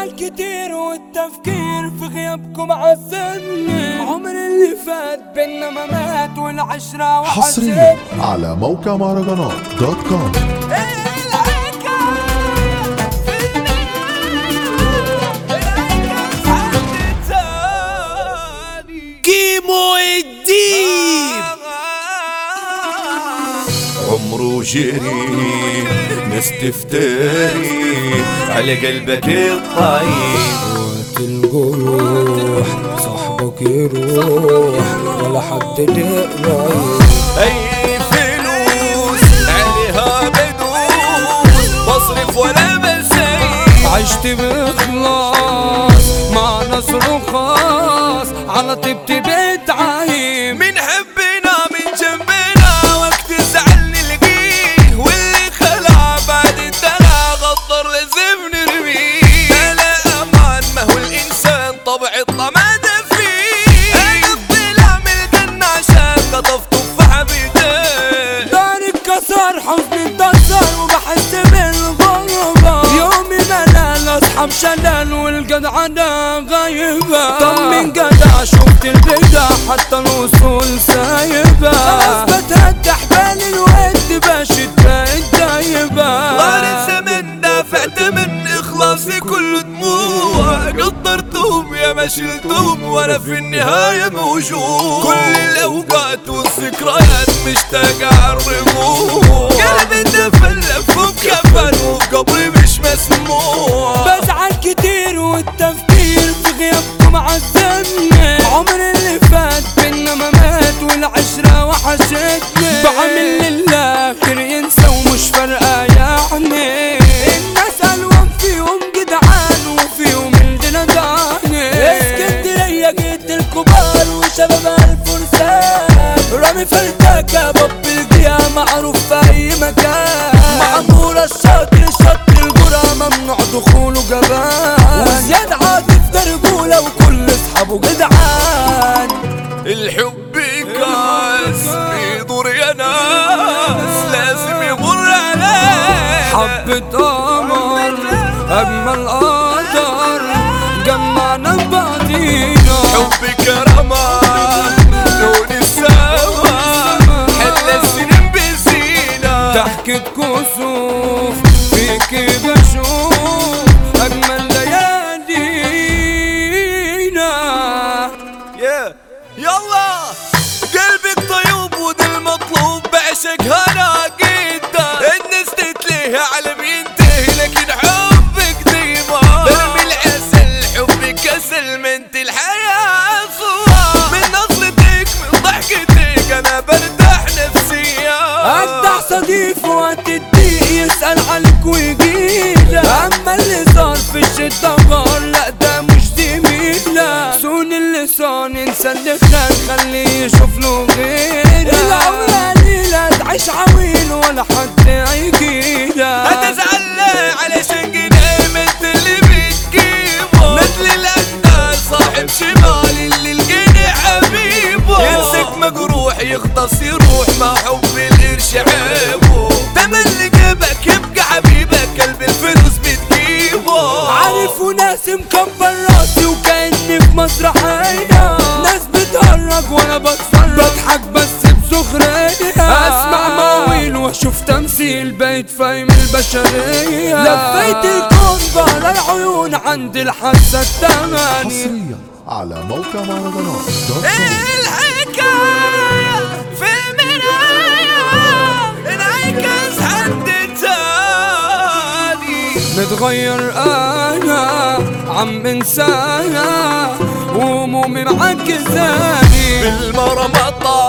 بزعل كتير والتفكير في غيابكم عذبني عمر اللي فات بينا ما مات والعشرة حصريا على موقع مهرجانات دوت كوم كيمو الديب عمره جري ناس تفتري على قلبك الطيب وقت الجروح صاحبك يروح ولا حد تقرب اي فلوس عليها بدوس بصرف ولا بسيب عشت بإخلاص مع ناس رخاص على طيبتي بتعايب من حبنا من جنبنا وقت زعل نلقيه واللي خلع بعد الدلع غدر لازم نرميه لا امان ما هو الانسان طبع الطمع فيه انا طلع من الجنة عشان قطف تفاحة بيديه داري اتكسر حزني اتكسر وبحس بالغربة يومي ملل اصحى بشلل والجدعنة غايبة طمن جدع شفت البدع حتى الوصول سايبة خلاص بتهدى حبال الود بشد بقت دايبة طار الزمن دافعت من اخلاصي كله دموع قدرتهم يا ما شلتهم وانا في النهاية موجود كل الاوقات والذكريات مشتاق اعرفوه قلبي تفلف وكفن وقبري مش مسموع بزعل كتير والتفكير في غيابكم عذبني عمر اللي فات بينا ما مات والعشرة وحشتني بعمل للآخر ينسى ومش فارقة يعني الناس ألوان فيهم جدعان وفيهم الجلداني اسكندرية جيت الكبار وشباب الفرسان رامي فلتاكة باب القيا معروف في أي مكان معمورة الشاطر الشاطر القرى ممنوع دخوله جبان وزياد عاطف ده رجولة وكل اصحابه جدعان الحب كاس بيدور يا ناس لازم يمر عليه حبة قمر أجمل قدر جمعنا ببعضينا حب كرامة لون السما حل السنين بزينة ضحكة كسوف فيكي بشوف أجمل ليالينا يا يلا قلبك طيوب وده المطلوب بعشق هنا جدا الناس تتلهي على بينتهي لكن حبك ديما برمي العسل حبك كسل منت الحياة صورة من نظرتك من ضحكتك انا برتاح نفسيا أجدع صديق وقت الضيق يسأل عنك ويجيلك أما اللي صار في الشدة غار لا ده مش زميلك سون اللسان انسى اللي خان خليه يشوف له غيرك العمر قليلة تعيش عويل ولا حد هيجيلك هتزعل ليه علشان قدام انت اللي بتجيبه مثل الاندال صاحب شمال اللي الجني حبيبه يمسك مجروح يختص يروح مع حب القرش عيبه دم اللي جابك يبقى حبيبك قلب الفلوس بتجيبه عارف وناس مكبر راسي وكأني في مسرحية ناس بتهرج وانا بتصرف بضحك بس بسخرية اسمع مواويل واشوف تمثيل بقيت فاهم البشرية لفيت الكون بقرا العيون عند الحاسة التمانية حصريا على موقع مهرجانات دوت كوم الحكاية في المراية انعكس حد تاني متغير انا عم انسانا وهمومي معجزاني بالمرمطة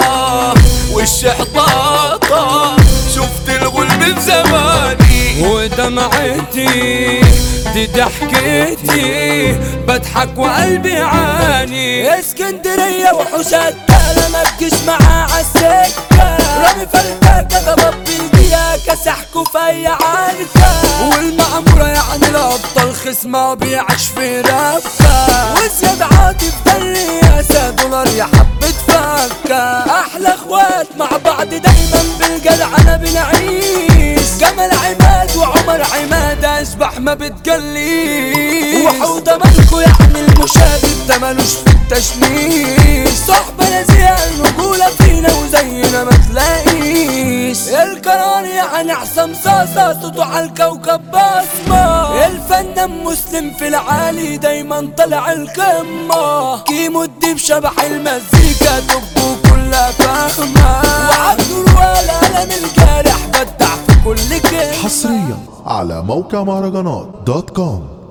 والشحطاطة شفت الغل من زماني ودمعتي دي ضحكتي بضحك وقلبي عاني اسكندرية وحوشات لا ما تجيش معاه عالسكة رامي فلتاكة ضرب بالبيا كسحكوا في اي عركة والمعمورة يعني الابطال خصمة بيعش في رفة وزياد عاطف ده الرئاسة دولار يا حبة فكة احلى اخوات مع بعض دايما بالجدعنة بنعيش جمال عماد وعمر عماد اشبح ما بتجليش وحوضة مالكو يعني المشاغب ده ملوش في التشميش صحبة نزيهة الرجولة فينا وزينا ما تلاقيش القرار يعني حسام صاصة صوته على الكوكب بصمة الفنان مسلم في العالي دايما طلع القمة كيمو الديب شبح المزيكا دبه كلها فاهمة وعبد الولا قلم الجارح بدع في كل كلمة حصريا على موقع مهرجانات دوت كوم